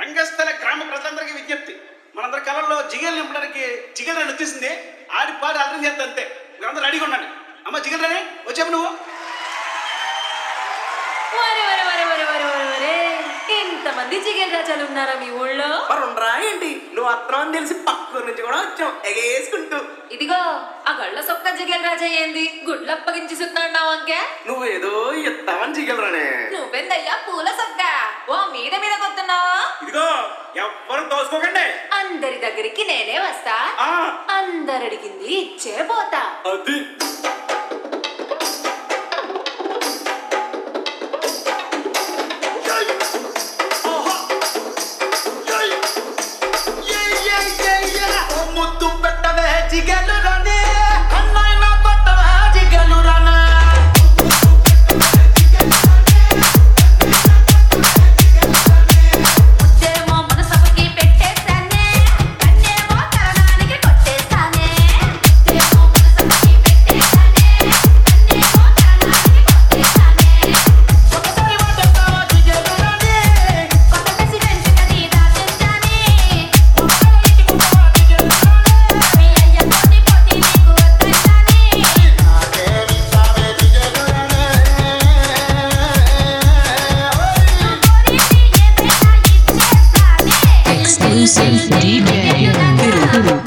రంగస్థల గ్రామ ప్రజలందరికీ విజ్ఞప్తి మనందరి కళల్లో జిగేలు నింపడానికి జిగేల్ రాని వచ్చేసింది ఆడి పాడి అర్థం చేస్తా అంతే మీరందరూ రెడీగా ఉండండి అమ్మ జిగేల్ రాని వచ్చాము నువ్వు వరే వరే వరే వరే వరే వరే వరే ఇంతమంది చికెన్ రాజాలు ఉన్నారా మీ ఊళ్ళో మరి ఉండరా ఏంటి నువ్వు అత్తనం అని తెలిసి పక్కూరు నుంచి కూడా వచ్చాం ఎగేసుకుంటూ ఇదిగో ఆ గళ్ళ సొక్క చికెన్ రాజా ఏంది గుడ్లు అప్పగించి సుతున్నావు అంకే నువ్వేదో ఇస్తావని జిగలరానే నువ్వెందయ్యా పూల సొక్క ఓ మీద మీద కొత్తున్నావా ఇదిగో ఎవ్వరు తోసుకోకండి అందరి దగ్గరికి నేనే వస్తా ఆ, అందరడిగింది ఇచ్చే పోతా అది ముద్దు పెట్టవే జిగలు రాని అన్నయ్య పట్టవే జిగలు రానా ముద్దేమో మనసభకి పెట్టేస్తానే కన్నేమో తరణానికి కొట్టేస్తానే ముద్దేమో మనసభకి పెట్టేస్తానే కన్నేమో తరణానికి కొట్టేస్తానే ఒకసారి పట్టవా జిగలు రాని కొత్త ప్రెసిడెంట్ కది దాచుంటానే మీ అయ్య పోటీ పోటీ నీకు వద్దంటానే కోరిని ఏదైనా ఇచ్చేస్తానే Exclusive DJ Guru.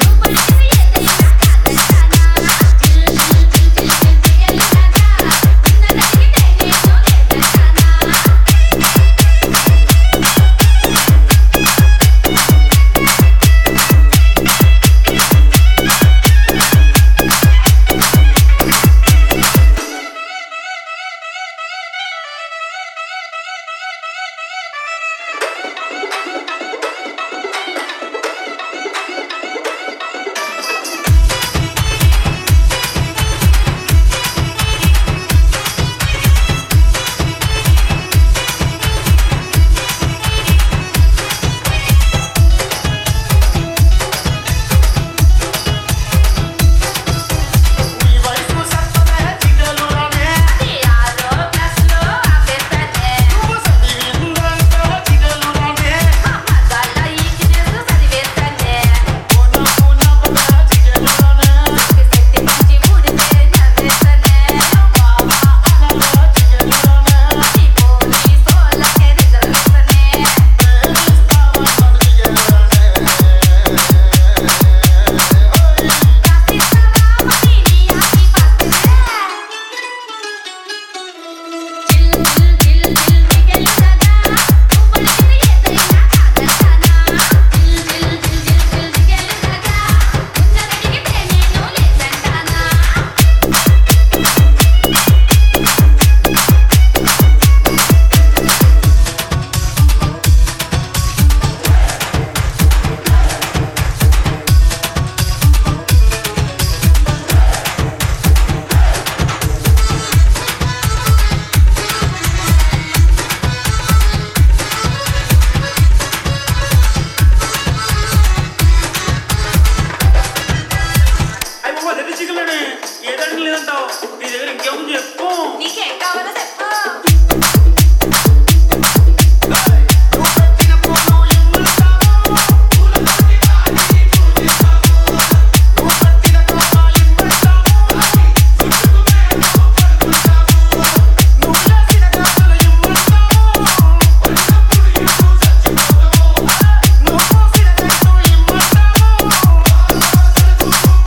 అయ్యి బాబా రెడ్డి చికెన్ ఏదంటే లేదంటావు నీ దగ్గర ఇంకేముంది చెప్పు నీకేం కావాలో చెప్పు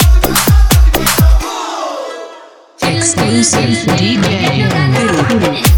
Exclusive DJ Guru.